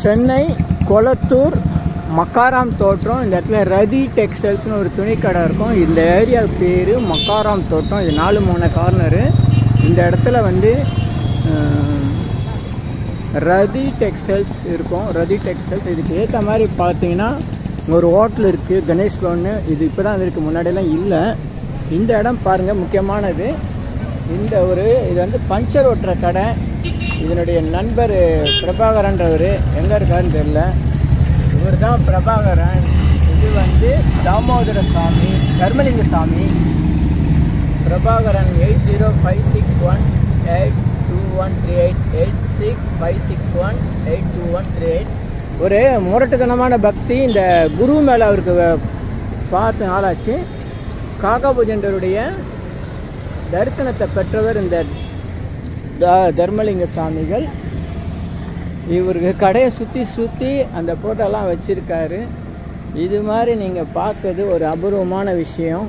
சென்னை கொளத்தூர் மக்காராம் தோட்டம் இந்த இடத்துல ரதி டெக்ஸ்டைல்ஸ்னு ஒரு துணி கடை இருக்கும் இந்த ஏரியா பேர் மக்காராம் தோட்டம் இது நாலு மூணு கார்னரு இந்த இடத்துல வந்து அஹ், ரதி டெக்ஸ்டைல்ஸ் இருக்கும் ரதி டெக்ஸ்டைல்ஸ் இதுக்கு ஏற்ற மாதிரி பார்த்தீங்கன்னா ஒரு ஹோட்டல் இருக்குது கணேஷ் பவன் இது இப்போ தான் இருக்குது முன்னாடியெல்லாம் இல்லை இந்த இடம் பாருங்கள் முக்கியமானது இந்த ஒரு இது வந்து பஞ்சர் ஓட்டுற கடை இதனுடைய நண்பர் பிரபாகரன்றவர் எங்கே இருக்காருன்னு தெரியல இவர் தான் பிரபாகரன் இது வந்து Damodara Sami Dharmalinga Sami Prabhakaran eight zero five six one eight two one three eight eight six five six one eight two one three eight ஒரு முரட்டுத்தனமான பக்தி இந்த குரு மேலே அவருக்கு பார்த்து நாளாச்சு காகாபுஜண்டருடைய தரிசனத்தை பெற்றவர் இந்த த- தர்மலிங்க சாமிகள் இவருக்கு கடையை சுற்றி சுற்றி அந்த போட்டோலாம் வச்சுருக்காரு இது மாதிரி நீங்கள் பார்க்கறது ஒரு அபூர்வமான விஷயம்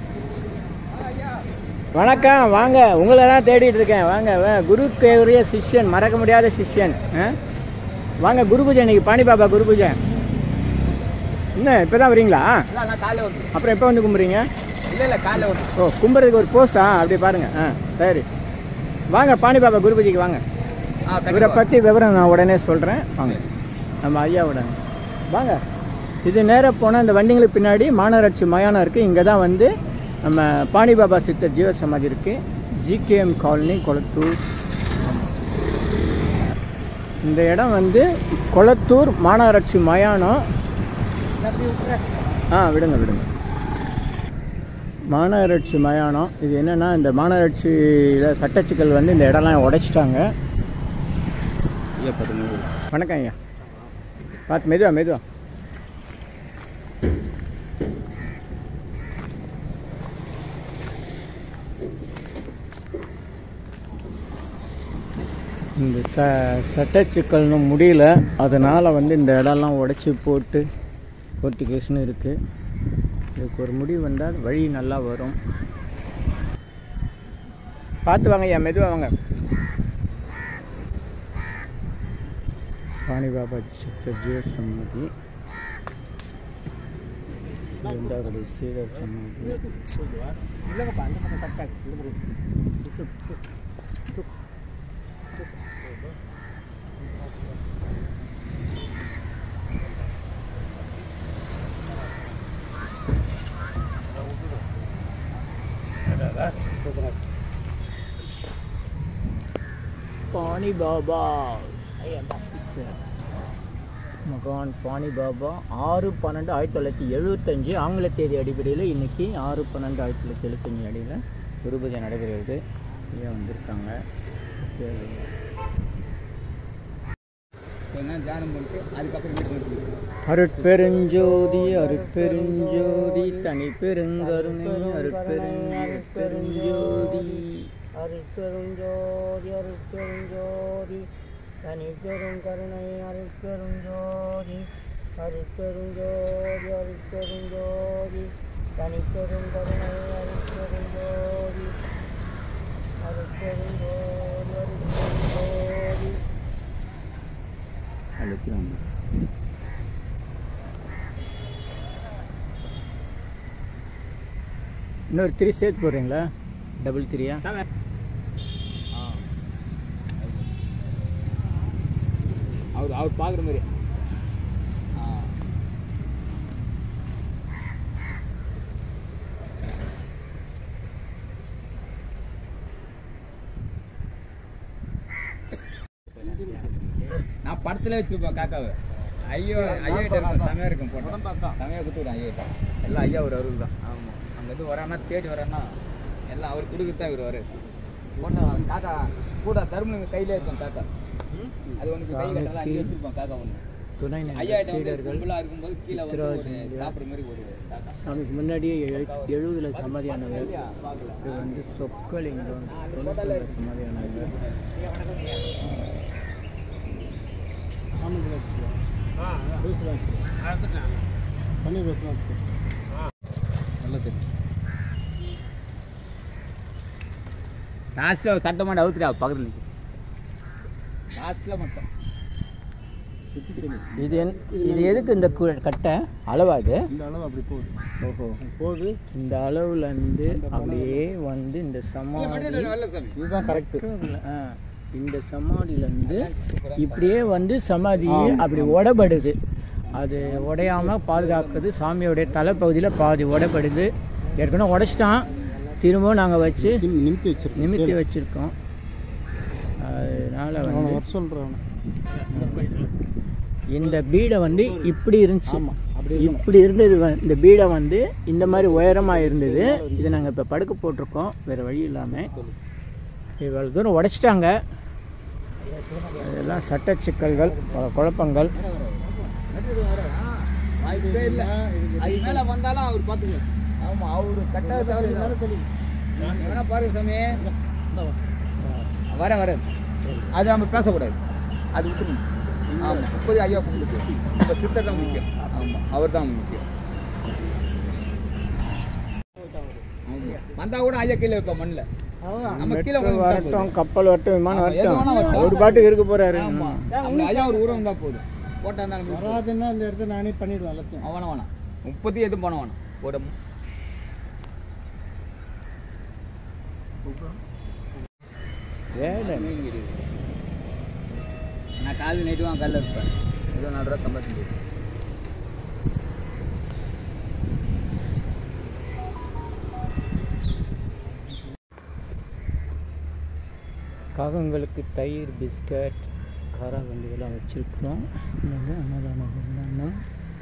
வணக்கம் வாங்க உங்களை தான் தேடிட்டு இருக்கேன் வாங்க வா. குருக்குரிய சிஷ்யன் மறக்க முடியாத சிஷ்யன் ஆ? வாங்க குரு பூஜை இன்னைக்கு பாணி பாபா குரு பூஜை என்ன இப்போ தான் வரீங்களா காலைல வந்து அப்புறம் எப்போ வந்து கும்பிட்றீங்க இல்ல இல்ல காலைல வந்து ஓ கும்புறதுக்கு ஒரு போஸா அப்படி பாருங்க ஆ சரி வாங்க பாணி பாபா குரு பூஜைக்கு வாங்க ஆ இவரை பற்றி விவரம் நான் உடனே சொல்கிறேன் வாங்க நம்ம ஐயாவோட வாங்க இது நேராக போனால் இந்த வண்டிங்களுக்கு பின்னாடி மாநகராட்சி மயானம் இருக்குது இங்கே தான் வந்து நம்ம பாணி பாபா சித்தர் ஜீவ சமாதி இருக்குது ஜிகேஎம் காலனி கொளத்தூர் இந்த இடம் வந்து கொளத்தூர் மாநகராட்சி மயானம் ஆ விடுங்க விடுங்க மாநகராட்சி மயானம் இது என்னென்னா இந்த மாநகராட்சியில் சட்டச்சிக்கல் வந்து இந்த இடம்லாம் உடைச்சிட்டாங்க வணக்கம் ஐயா பார்த்து மெதுவா மெதுவா இந்த ச சட்டச்சிக்கல்னு முடியல அதனால் வந்து இந்த இடம்லாம் உடைச்சி போட்டு கோர்ட்டு கேஸ்னு இருக்குது இதுக்கு ஒரு முடிவு வந்தால் வழி நல்லா வரும் பார்த்து வாங்க ஐயா மெதுவா வாங்க பாணி பாபா சித்த ஜீவ சமாதி இது வந்து அவருடைய சீடர் சமாதி இல்லங்கப்பா அந்த பக்கம் கரெக்டா பாணி பாபா மகான் பாணி பாபா ஆறு பன்னெண்டு ஆயிரத்தி தொள்ளாயிரத்தி எழுபத்தஞ்சு ஆங்கில தேதி அடிப்படையில் இன்னைக்கு ஆறு பன்னெண்டு ஆயிரத்தி தொள்ளாயிரத்தி எழுபத்தஞ்சு அடியில் குருபூஜை நடைபெறுகிறது இங்கே வந்திருக்காங்க சரி. என்ன தியானம் பண்ணிட்டு அதுக்கப்புறம் வீட்டுக்கு வந்து அருட்பெருஞ்சோதி அருட்பெருஞ்சோதி தனி பெருங்கருணை அருட்பெருஞ்சோதி அருட்பெருஞ்சோதி அருட்பெருஞ்சோதி தனி பெருங்கருணை அருட்பெருஞ்சோதி அருட்பெருஞ்சோதி அருட்பெருஞ்சோதி தனி பெருங்கருணை அருட்பெருஞ்சோதி அருட்பெருஞ்சோதி அருட்பெருஞ்சோதி அழுத்தினாங்க இன்னொரு த்ரீ சேர்த்து போடுறீங்களா டபுள் த்ரீயா அவர் அவர் பார்க்குற மாதிரி ஆ நான் படத்துல வச்சுப்பேன் காக்காவை ஐயோ ஐயா கிட்ட இருக்கும் செமையா இருக்கும் போட்டோ செமையா கொடுத்துக்கிறேன் ஐயா கிட்ட எல்லாம் ஐயா ஒரு அவருக்கு தான் ஆமாம் அங்கேருந்து வரானா தேடி வரானா எல்லாம் அவர் கொடுக்குறதா இவர் வர ஒன்று காக்கா கூட தருமனுங்க கையிலே இருக்கும் காக்கா அது ஒன்று கை கட்டலாம் அங்கே வச்சிருப்போம் காக்கா ஒன்று துணை ஐயா நகர் கிட்ட வந்து சீடர்கள் கும்பலா இருக்கும்போது கீழே வந்து ஒரு உத்திரவாதம் சாப்பிட்ற மாதிரி ஒரு காக்கா சாமிக்கு முன்னாடியே எழு- எழுபதுல சமாதியானவர் இல்லையா பார்க்கல இது வந்து சொக்கலிங்கம் தொண்ணூத்தொன்னுல சமாதியானவர் நல்ல தெரியும் லாஸ்ட்டில் சட்டை மாட்டை அவுத்துட்டா பக்கத்தில் நிற்கும் லாஸ்ட்டில் மட்டும் இது என் இது எதுக்கு இந்த கு- கட்டை அளவா இது இந்த அளவு அப்படி போகுது ஓஹோ போகுது இந்த அளவுல இருந்து அப்படியே வந்து இந்த சமாதி வரல சாமி இதுதான் கரெக்ட் ஆ, இந்த சமாதியில இருந்து இப்படியே வந்து சமாதி அப்படி உடைபடுது அது உடையாம பாதுகாக்குது சாமியோடைய தலைப்பகுதியில் பாதி உடைபடுது ஏற்கனவே உடைச்சிட்டான் திரும்பவும் நாங்கள் வச்சு நிமித்தி வச்சிருக்கேன் நிமித்தி வச்சிருக்கோம் அதனால அவனை வந்து வர சொல்கிறேன் இந்த பீடை வந்து இப்படி இருந்துச்சு ஆமாம் அப்படி இப்படி இருந்தது வ- இந்த பீடை வந்து இந்த மாதிரி உயரமாக இருந்தது இதை நாங்கள் இப்போ படுக்க போட்டிருக்கோம் வேறு வழி இல்லாமல் இவ்வளோ தூரம் உடைச்சிட்டாங்க இதெல்லாம் சட்ட சிக்கல்கள் பல குழப்பங்கள் வாய்ப்பே இல்லை அது மேலே வந்தாலும் அவர் பார்த்துக்குவார் ஆமாம் அவர் கட்டாத தவிர வேணா பாருங்க சாமி வர வர அது நம்ம பேசக்கூடாது அது விட்டுருங்க ஆமாம் இப்போது ஐயா கும்பிட்டு இப்போ சித்தர் தான் முக்கியம் ஆமாம் அவர் தான் முக்கியம் ஆமாம் வந்தால் கூட ஐயா கீழே வைப்போம் மண்ணில் நம்ம கீழே மெட்ரோ உட்காந்து வரட்டும் கப்பல் வரட்டும் விமானம் ஆமா, எது வேணா வரட்டும் வரட்டும். ஒரு பாட்டுக்கு இருக்க போறாரு ஆமாம் அப்படி ஐயா ஒரு உரம் வந்தால் போதும் போட்டா இருந்தாலும் வராதுன்னா அந்த இடத்த நானே பண்ணிடுவேன் எல்லாத்தையும் அவன வேணாம் முப்பத்தி எதுவும் பண்ண வேணாம் ஒரு வேலை நான் காலையில் நைட்டு வாங்க கல்ல இருப்பேன் ஏதோ நாலு ரூபா சம்பாதிச்சு காகங்களுக்கு தயிர் பிஸ்கட் காரா வண்டிகள்லாம் வச்சுருக்குறோம் இது வந்து அன்னதானம் அன்னதானம்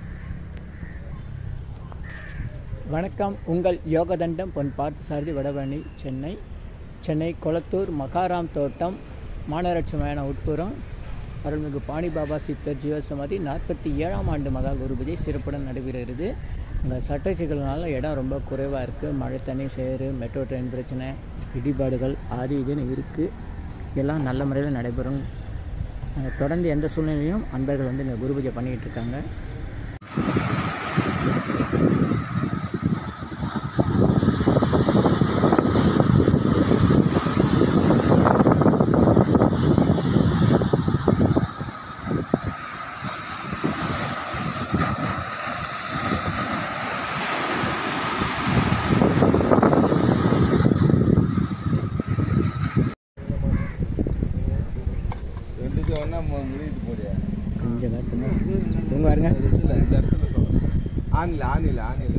வணக்கம் உங்கள் யோகதண்டம் பொன் பார்த்தசாரதி வடபழனி சென்னை சென்னை கொளத்தூர் மகாராம் தோட்டம் மாநகராட்சி மயான உட்புறம் அருள்மிகு பாணி பாபா சித்தர் ஜீவசமாதி நாற்பத்தி ஏழாம் ஆண்டு மகா குரு பூஜை சிறப்புடன் நடைபெறுகிறது இந்த சட்ட சிக்கல்னால இடம் ரொம்ப குறைவாக இருக்குது மழை தண்ணி சேறு மெட்ரோ ட்ரெயின் பிரச்சனை இடிபாடுகள் அது இதுன்னு இருக்குது எல்லாம் நல்ல முறையில் நடைபெறும் அஹ் தொடர்ந்து எந்த சூழ்நிலையும் அன்பர்கள் வந்து இந்த குரு பூஜை பண்ணிக்கிட்டு இருக்காங்க ரெண்டுக்கு ஒன்றா முடிட்டு போறியா கொஞ்சம் நேரத்துல இவங்க பாருங்க இல்லை இந்த இடத்துல சொல்லுங்க ஆனில் ஆனில் ஆனில்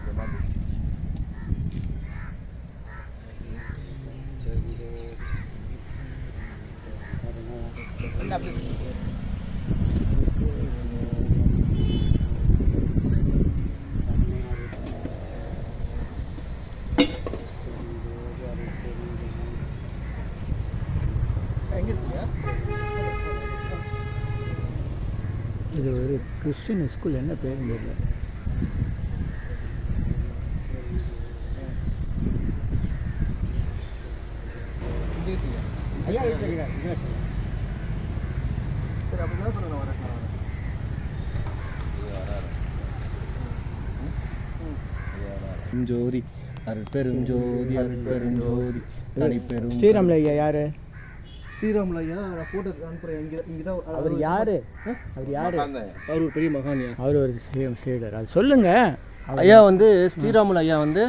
என்ன அப்படி இது ஒரு கிறிஸ்டின் ஸ்கூல் என்ன பேருன்னு தெரியல ஐயா இருக்கிறார் சரி அப்படி தான் சொல்லுங்க வரேன் ஜோதி அருட்பெரும் ஜோதி அருட்பெரும் ஜோதி தனிப்பெரும் ஸ்ரீராம்ல ஐயா யாரு ஸ்ரீராமுல ஐயா நான் போட்டோ அனுப்புறேன் இங்கே இங்கே தான் அவர் யாரு அவர் யாரு அவர் ஒரு பெரிய மகானியா அவர் ஒரு சீ- சீடர் அது சொல்லுங்க அவர் ஐயா வந்து ஸ்ரீராமுல ஐயா வந்து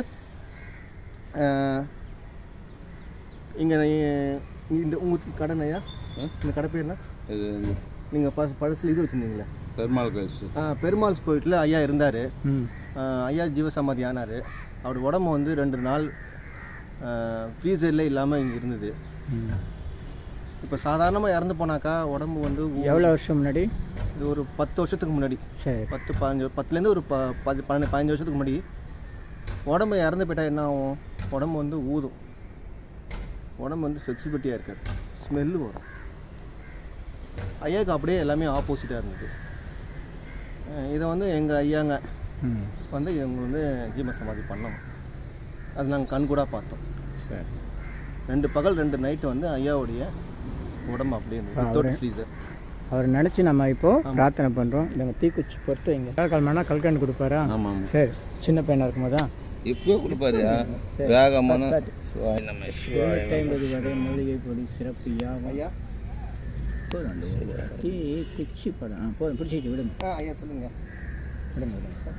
இங்கே இந்த உங்களுக்கு கடன் ஐயா இந்த கடை பேர் என்ன இது நீங்கள் ப பழசில் இது வச்சுருந்தீங்களே பெருமாள் கோயில் பெருமாள் கோயிலில் ஐயா இருந்தார் ம் ஐயா ஜீவசமாதி ஆனார் அவர் உடம்பு வந்து ரெண்டு நாள் ஃப்ரீசரில் இல்லாமல் இங்கே இருந்தது ம். இப்போ சாதாரணமாக இறந்து போனாக்கா உடம்பு வந்து ஊ- எவ்வளோ வருஷம் முன்னாடி இது ஒரு பத்து வருஷத்துக்கு முன்னாடி சரி பத்து பதினஞ்சு பத்துலேருந்து ஒரு ப பதி பன்னெண்டு பதினஞ்சு வருஷத்துக்கு முன்னாடி உடம்பு இறந்து போயிட்டா என்ன ஆகும் உடம்பு வந்து ஊதும் உடம்பு வந்து ஃப்ளெக்சிபிலிட்டியாக இருக்காது ஸ்மெல்லு வரும் ஐயாவுக்கு அப்படியே எல்லாமே ஆப்போசிட்டாக இருந்தது அஹ் இதை வந்து எங்கள் ஐயாங்க ம் வந்து இவங்க வந்து ஜீம சமாதி பண்ணோம் அது நாங்கள் கண்கூடாக பார்த்தோம் சரி ரெண்டு பகல் ரெண்டு நைட்டு வந்து ஐயாவுடைய உடம்பு அப்படியே இருந்தது ஆ, வித்தவுட் அவரு- ஃப்ரீசர் அவர் நினச்சி நம்ம இப்போ பிரார்த்தனை பண்ணுறோம் இந்த தீக்குச்சி பொறுத்து வைங்க கிழமை கல்கண்டு கொடுப்பாரா ஆமாம் சரி சின்ன பையனாக இருக்கும்போதா இப்போ கொடுப்பாருயா சரி. வேகமான பத்து. சிவாய நம சிவாய எழுநூற்றி ஐம்பது வரை மூலிகை பொடி சிறப்பு யாகம் ஐயா போதும் அந்த கத்தி குச்சி படம் ஆ போதும் பிடிச்சிச்சு விடுங்க ஆ ஐயா சொல்லுங்க விடுங்க விடுங்க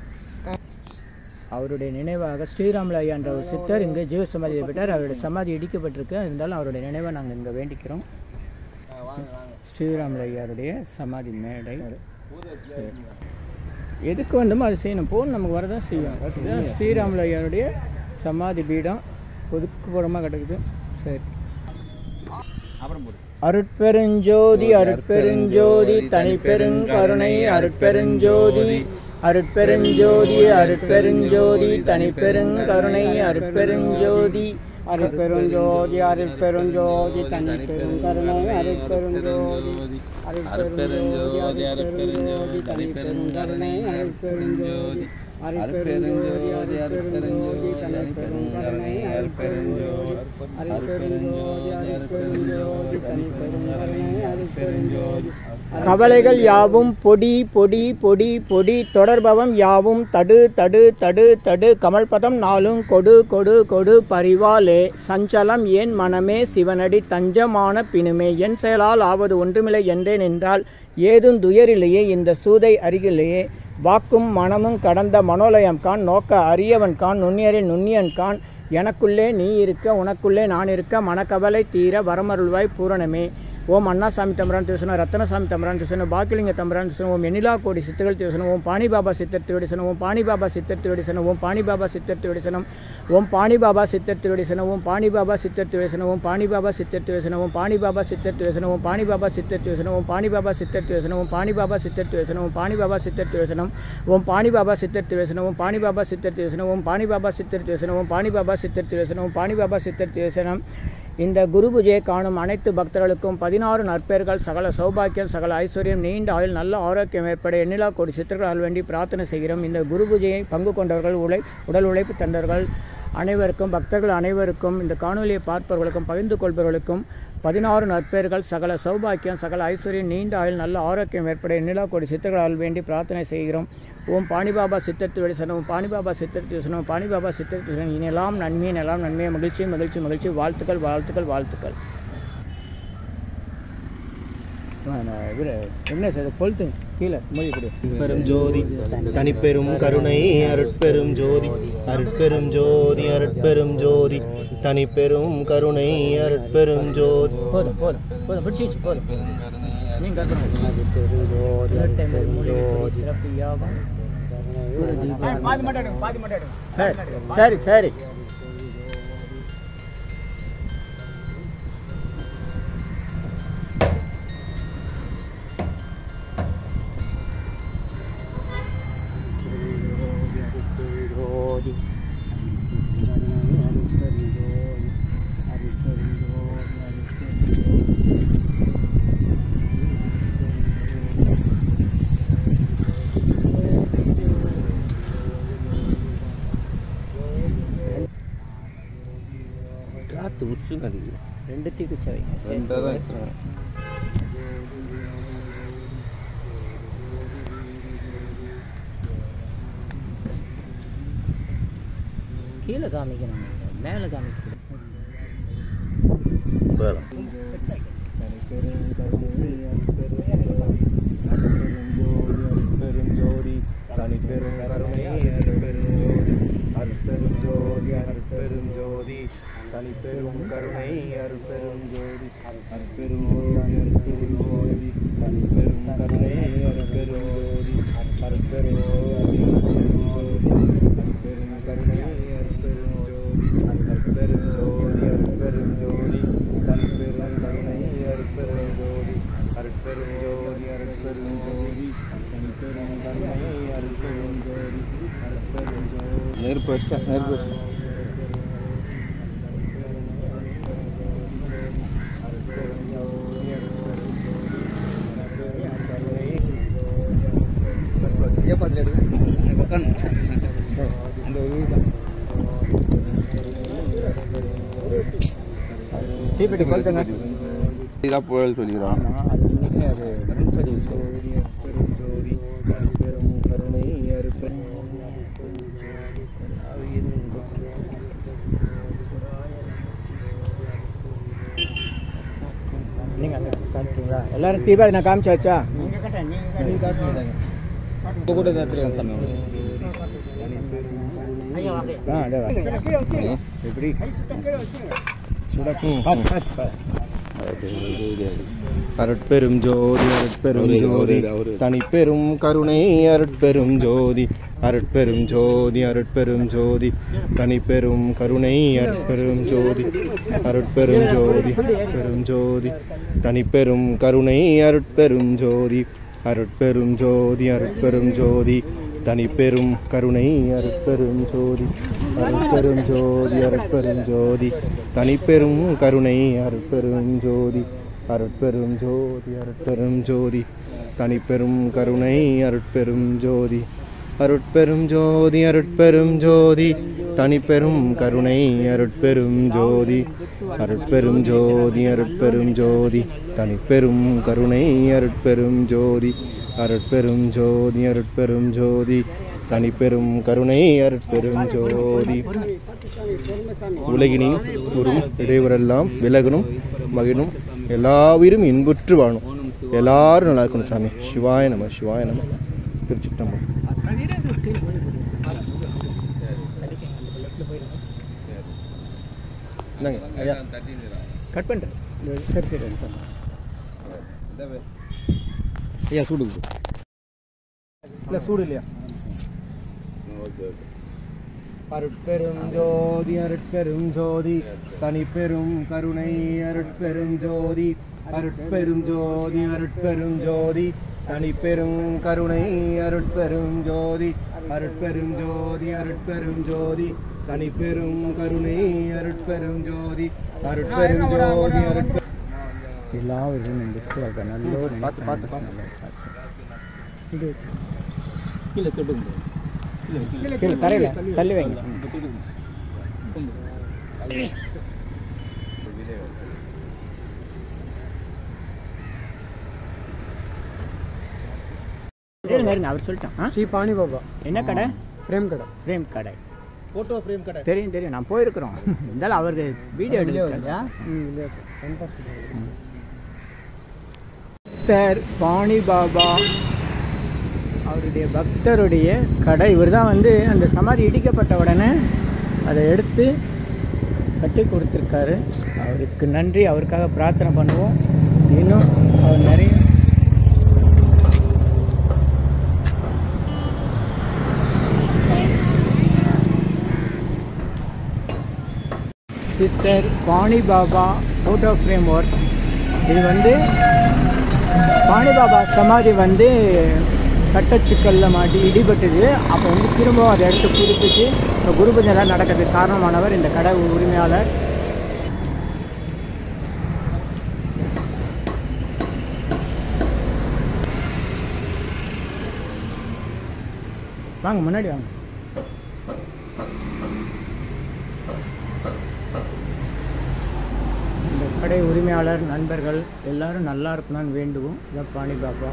அவருடைய நினைவாக ஸ்ரீராமல ஐயான்ற ஒரு சித்தர் இங்கே ஜீவசமாதி பெற்றார் அவருடைய சமாதி இடிக்கப்பட்டிருக்கு இருந்தாலும் அவருடைய நினைவை நாங்கள் இங்கே வேண்டிக்கிறோம் வாங்க வாங்க ஸ்ரீராமல ஐயாருடைய சமாதி மேடை சரி. எதுக்கு வந்தோமோ அது செய்யணும் போன் நமக்கு வரதான் செய்யும் இதுதான் ஸ்ரீராமல ஐயாருடைய சமாதி பீடம் ஒதுக்குப்புறமாக கிடக்குது சரி அப்புறம் போடு அருட்பெருஞ்சோதி அருட்பெருஞ்சோதி தனிப்பெருங்கருணை அருட்பெருஞ்சோதி அருட்பெருஞ்சோதி அருட்பெருஞ்சோதி தனிப்பெருங்கருணை அருட்பெருஞ்சோதி அருட்பெருஞ்சோதி அருட்பெருஞ்சோதி தனிப்பெருங்கருணை அருட்பெருஞ்சோதி அருட்பெருஞ்சோதி அருட்பெருஞ்சோதி தனிப்பெருங்கருணை அருட்பெருஞ்சோதி அருட்பெருஞ்சோதி அருட்பெருஞ்சோதி தனிப்பெருங்கருணை அருட்பெருஞ்சோதி அருட்பெருஞ்சோதி அருட்பெருஞ்சோதி தனிப்பெருங்கருணை அருட்பெருஞ்சோதி கவலைகள் யாவும் பொடி பொடி பொடி பொடி தொடர்பவம் யாவும் தடு தடு தடு தடு கமல்பதம் நாளும் கொடு கொடு கொடு பரிவாலே சஞ்சலம் ஏன் மனமே சிவனடி தஞ்சமான பிணுமே என் செயலால் ஆவது ஒன்றுமில்லை என்றே நின்றால் ஏதும் துயரிலேயே இந்த சூதை அருகிலேயே வாக்கும் மனமும் கடந்த மனோலயம் கான் நோக்க அரியவன் கான் நுண்ணியரின் நுண்ணியன் கான் எனக்குள்ளே நீ இருக்க உனக்குள்ளே நான் இருக்க மனக்கவலை தீர வரமருள்வாய் பூரணமே ஓம் அண்ணாசாமி தம்பரான் திவசனம் ரத்தனசாமி தம்பரான் திவசனம் பாக்கிலிங்க தம்பரான் திவசனம் ஓம் எண்ணிலா கோடி சித்தர்கள் திவசனம் ஓம் பாணி பாபா சித்தர் திருவடிசனம் ஓம் பாணி பாபா சித்தர் திருவடிசனம் ஓம் பாணி பாபா சித்தர் திருவடிசனம் ஓம் பாணி பாபா சித்தர் திருவடிசனம் ஓம் பாணி பாபா சித்தர் திருவடிசனம் ஓம் பாணி பாபா சித்தர் திருவசனம் ஓம் பாணி பாபா சித்தர் திருவசனம் ஓம் பாணி பாபா சித்தர் திருவசனம் ஓம் பாணி பாபா சித்தர் திருவசனம் ஓம் பாணி பாபா சித்தர் திருவசனம் ஓம் பாணி பாபா சித்தர் திருவசனம் ஓம் பாணி பாபா சித்தர் திருவசனம் ஓம் பாணி பாபா சித்தர் திருவசனம் ஓம் பாணி பாபா சித்தர் திருவசனம் ஓம் பாணி பாபா சித்தர் திருவசனம் ஓம் பாணி பாபா சித்தர் திருவசனம் இந்த குரு பூஜையை காணும் அனைத்து பக்தர்களுக்கும் பதினாறு நற்பெயர்கள் சகல சௌபாக்கியம் சகல ஐஸ்வர்யம் நீண்ட ஆயுள் நல்ல ஆரோக்கியம் ஏற்பட எண்ணிலா கோடி சித்தர்கள் வேண்டி பிரார்த்தனை செய்கிறோம் இந்த குரு பூஜையை பங்கு கொண்டவர்கள் உழை உடல் உழைப்பு தந்தவர்கள் அனைவருக்கும் பக்தர்கள் அனைவருக்கும் இந்த காணொலியை பார்ப்பவர்களுக்கும் பகிர்ந்து கொள்பவர்களுக்கும் பதினாறு நற்பெயர்கள் சகல சௌபாக்கியம் சகல ஐஸ்வர்யம் நீண்ட ஆயுள் நல்ல ஆரோக்கியம் ஏற்பட எண்ணிலா கோடி சித்தர்களால் வேண்டி பிரார்த்தனை செய்கிறோம் ஓம் பாணிபாபா சித்தத்து வெளிசனம் ஓம் பாணிபாபா சித்தத்து வசனம் பாணிபாபா சித்தத்து வசனம் இனெல்லாம் நன்மை எல்லாம் நன்மை மகிழ்ச்சி மகிழ்ச்சி மகிழ்ச்சி வாழ்த்துக்கள் வாழ்த்துக்கள் வாழ்த்துக்கள் இவர் என்ன சார் கொளுத்து கீழே மூடி கொடு பெரும் ஜோதி தனிப்பெரும் கருணை அருட்பெரும் ஜோதி அருட்பெரும் ஜோதி அருட்பெரும் ஜோதி தனிப்பெரும் கருணை அருட்பெரும் ஜோதி போதும் போதும் போதும் பிடிச்சிச்சு போதும் நீங்கள் சிறப்பு யாகம் சரி சரி சரி காத்து உச்சு நடிக்குது ரெண்டு தீக்கு சவைங்க கீழே காமிக்கணும் மேலே காமிக்கணும் அருட்பெரும் ஜோதி தனிப்பெரும் கருணை அருட்பெரும் ஜோதி அருட்பெரும் ஜோதி அருட்பெரும் ஜோதி தனிப்பெரும் கருணை அருட்பெரும் ஜோதி அருட்பெரும் ஜோதி அருட்பெரும் ஜோதி தனிப்பெரும் கருணை அருட்பெரும் ஜோதி அருட்பெரும் ஜோதி அருட்பெரும் கருணை அருட்பெரும் ஜோதி அருட்பெரும் ஜோதி அருட்பெரும் ஜோதி தனிப்பெரும் கருணை அருட்பெரும் ஜோதி அருட்பெரும் ஜோதி அருட்பெரும் ஜோதி தனிப்பெரும் கருணை அருட்பெரும் ஜோதி அருட்பெரும் ஜோதி நெருப்பு வச்சா நெருப்பு வச்சா ஐயா பார்த்து எடுங்க உட்காந்து அந்த ஒரு வீடு தான் தீப்பெட்டி கொளுத்துங்க இதான் புயல் சொல்லிக்கிறோம் ஆமாம் அது இன்னைக்கு அது முன்பதிவு செய்யும் ஜோதி அருட்பெரும் ஜோதி அருட்பெரும் கருணை அருட்பெரும் நீங்கள் அங்கே காமிக்கிறீங்களா எல்லாரும் தீபாவளி நான் காமிச்சாச்சா இப்போ கூட எடுத்துருக்கேன் சாமி ஆ அதே வா. எப்படி சுடக்கும் அருட்பெரும் ஜோதி அருட்பெரும் ஜோதி தனிப்பெரும் கருணை அருட்பெரும் ஜோதி அருட்பெரும் ஜோதி அருட்பெரும் ஜோதி தனிப்பெரும் கருணை அருட்பெரும் ஜோதி அருட்பெரும் ஜோதி பெரும் ஜோதி தனிப்பெரும் கருணை அருட்பெரும் ஜோதி அருட்பெரும் ஜோதி அருட்பெரும் ஜோதி தனிப்பெரும் கருணை அருட்பெரும் ஜோதி அருட்பெரும் ஜோதி அருட்பெரும் ஜோதி தனிப்பெரும் கருணை அருட்பெரும் ஜோதி அருட்பெரும் ஜோதி அருட்பெரும் ஜோதி தனிப்பெரும் கருணை அருட்பெரும் ஜோதி அருட்பெரும் ஜோதி அருட்பெரும் ஜோதி தனிப்பெரும் கருணை அருட்பெரும் ஜோதி அருட்பெரும் ஜோதி அருட்பெரும் ஜோதி தனிப்பெரும் கருணை அருட்பெரும் ஜோதி அருட்பெரும் ஜோதி அருட்பெரும் ஜோதி தனிப்பெரும் கருணை அருட்பெரும் ஜோதி உலகினின் கூறும் இடைவரெல்லாம் விலகணும் மகிழும் எல்லாவிரும் இன்புற்று வாழும் எல்லாரும் நல்லா இருக்கணும் சாமி சிவாய நம சிவாய நம திருச்சிட்டம்பரம் என்னங்க ஐயா கட் பண்ணுறேன் சரி சரி சரி ஐயா சூடு இல்லை சூடு இல்லையா அருட்பெரும் ஜோதி அருட்பெரும் ஜோதி தனிப்பெரும் கருணை அருட்பெரும் ஜோதி அருட்பெரும் ஜோதி அருட்பெரும் ஜோதி தனிப்பெரும் கருணை அருட்பெரும் ஜோதி அருட்பெரும் ஜோதி அருட்பெரும் ஜோதி தனிப்பெரும் கருணை அருட்பெரும் ஜோதி அருட்பெரும் ஜோதி அருட்பெரும் எல்லாம் ஒரு டிஸ்பிளே நல்ல ஒரு பார்த்து, பார்த்து, பார்த்து. இது கீழே தொட்டுங்க கீழே தரையில் தள்ளி வைங்க இருங்க இருங்க அவர் சொல்லிட்டான் ஆ ஸ்ரீ பாணி பாபா என்ன கடை பிரேம் கடை ஃப்ரேம் கடை ஃபோட்டோ ஃப்ரேம் கடை தெரியும் தெரியும் நான் போயிருக்கிறோம் இருந்தாலும் அவருக்கு வீடியோ எடுக்க ம் இல்லையா டைம் பாஸ் பண்ணுறாங்க பக்தர் பாணி பாபா அவருடைய பக்தருடைய கடை இவர் தான் வந்து அந்த சமாதி இடிக்கப்பட்ட உடனே அதை எடுத்து கட்டி கொடுத்துருக்காரு அவருக்கு நன்றி அவருக்காக பிரார்த்தனை பண்ணுவோம் இன்னும் அவர் நிறைய சித்தர் பாணி பாபா ஃபோட்டோ ஃப்ரேம் ஒர்க் இது வந்து பாணி பாபா சமாதி வந்து சட்டச்சிக்கலில் மாட்டி இடிபட்டது அப்போ வந்து திரும்பவும் அதை எடுத்து புதுப்பிச்சு இப்போ குரு பூஜைலாம் நடக்கிறதுக்கு காரணமானவர் இந்த கடை உரிமையாளர் வாங்க முன்னாடி வாங்க இந்த கடை உரிமையாளர் நண்பர்கள் எல்லாரும் நல்லா இருக்கணும்னு வேண்டுவோம் இதான் பாணி பாபா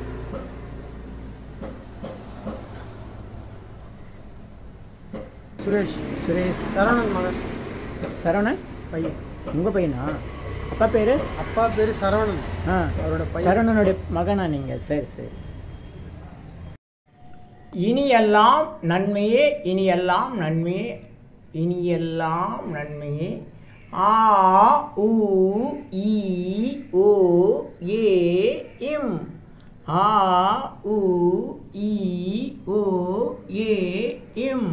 சுரேஷ் சுரேஷ் சரவணன் மகன் சரவணன் பையன் உங்கள் பையனா அப்பா பேர் அப்பா பேர் சரவணன் ஆ அவரோட பையன் சரவணனுடைய மகனா நீங்கள் சரி சரி இனியெல்லாம் நன்மையே இனியெல்லாம் நன்மையே இனியெல்லாம் நன்மையே ஆ உ இ ஓ ஏ இம் ஆ உ இ ஓ ஏ இம்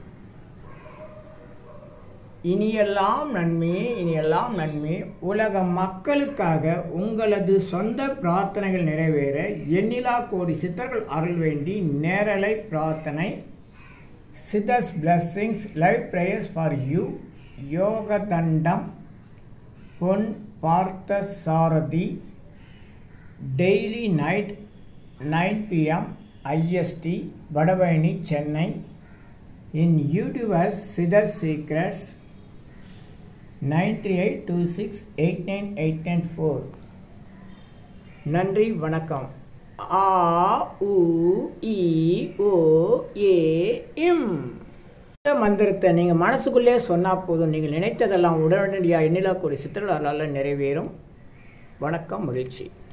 இனியெல்லாம் நன்மையே இனியெல்லாம் நன்மை உலக மக்களுக்காக உங்களது சொந்த பிரார்த்தனைகள் நிறைவேற எண்ணிலா கோடி சித்தர்கள் அருள் வேண்டி நேரலை பிரார்த்தனை சிதஸ் blessings live prayers for you யோக தண்டம் Pon Partha Sarathy daily night nine PM IST Vadapalani Chennai in YouTubers சிதர் secrets nine three eight two six eight nine eight nine four நன்றி வணக்கம் ஆ உ இ ஓ ஏ இம் இந்த மந்திரத்தை நீங்கள் மனசுக்குள்ளே சொன்னால் போதும் நீங்கள் நினைத்ததெல்லாம் உடனடியாக எண்ணிலா கூடிய சித்திரலால் நிறைவேறும் வணக்கம் மகிழ்ச்சி